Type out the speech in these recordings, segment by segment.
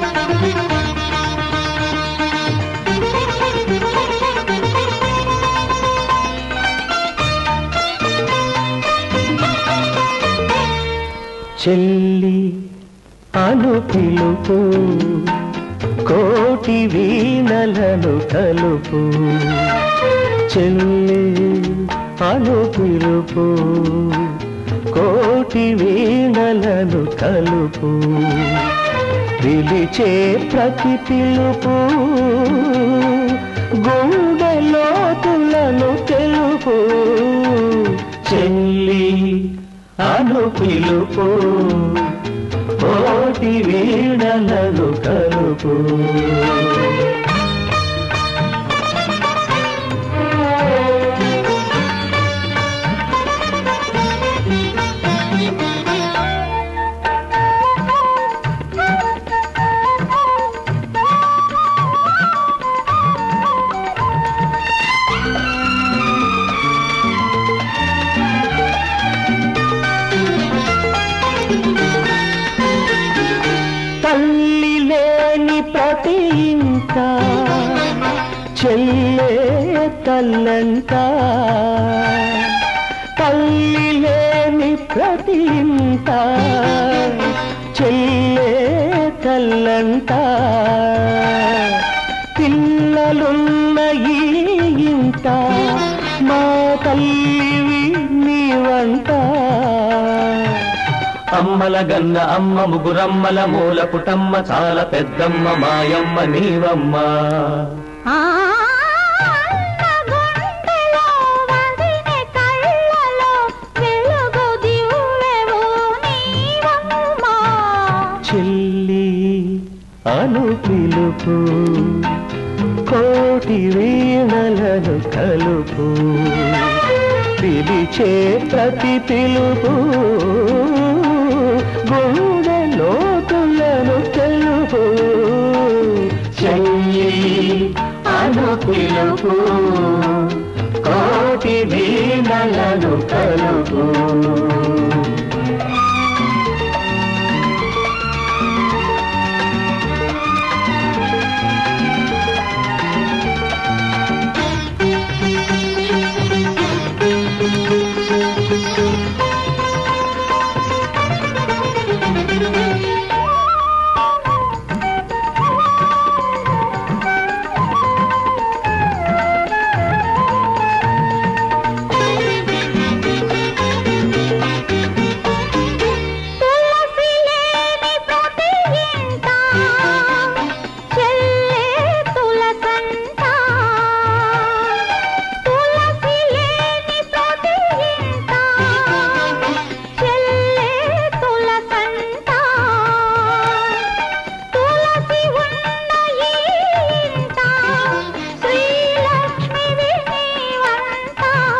చెల్లి అను పిలుపు కోటి వీణలను కలుపు చెల్లి అను పిలుపు కోటి వీణలను కలుపు పిలిచే ప్రతి పిలుపు గుండె లోతులను తెలుపు చెల్లి అను పిలుపు కోటి వీణలను కలుపు తల్లి లేని ప్రతి ఇంట చెల్లే తల్లంట తల్లి లేని ప్రతి ఇంట చెల్లే తల్లంట పిల్లలున్న ఈ ఇంట మా తల్లివి నీవంట అమ్మల గన్న అమ్మ ముగురమ్మల మూల పుటమ్మ చాలా పెద్దమ్మ మాయమ్మ నీవమ్మ ఆ అన్న గుండెలో వదినె కళ్ళలో వెలుగు దివ్వెవో నీవమ్మా చెల్లి అను పిలుపు కోటి వీణలను కలుపు పిలిచే ప్రతి పిలుపు గుండె లోతులను తెలుపు చెయ్యి అను పిలుపు కోటి వీణలను కలుపు తులసి లేని ప్రతి ఇంట చెల్లే తులసంట తులసి లేని ప్రతి ఇంట చెల్లే తులసంట తులసి ఉన్న ఈ ఇంట శ్రీలక్ష్మివి నీవంట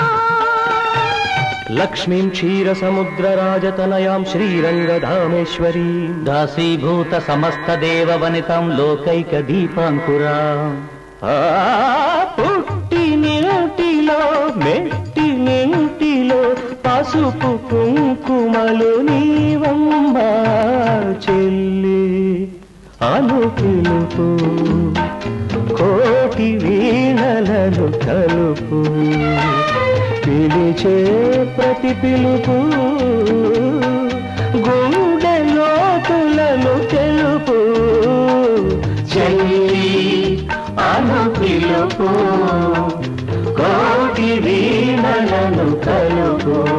లక్ష్మీం క్షీర సముద్ర రాజతనయాం శ్రీరంగధామేశ్వరీ దాసీభూత సమస్త దేవ వనితం లోకైక దీపాంకురా ఆ పుట్టి నింటిలో మెట్టి నింటిలో పసుపు కుంకుమలు నీవమ్మ చెల్లి అను పిలుపు కోటి వీణలను కలుపు పిలిచే ప్రతి పిలుపు గుండె లోతులను తెలుపు చెల్లి అను పిలుపు కోటి వీణలను కలుపు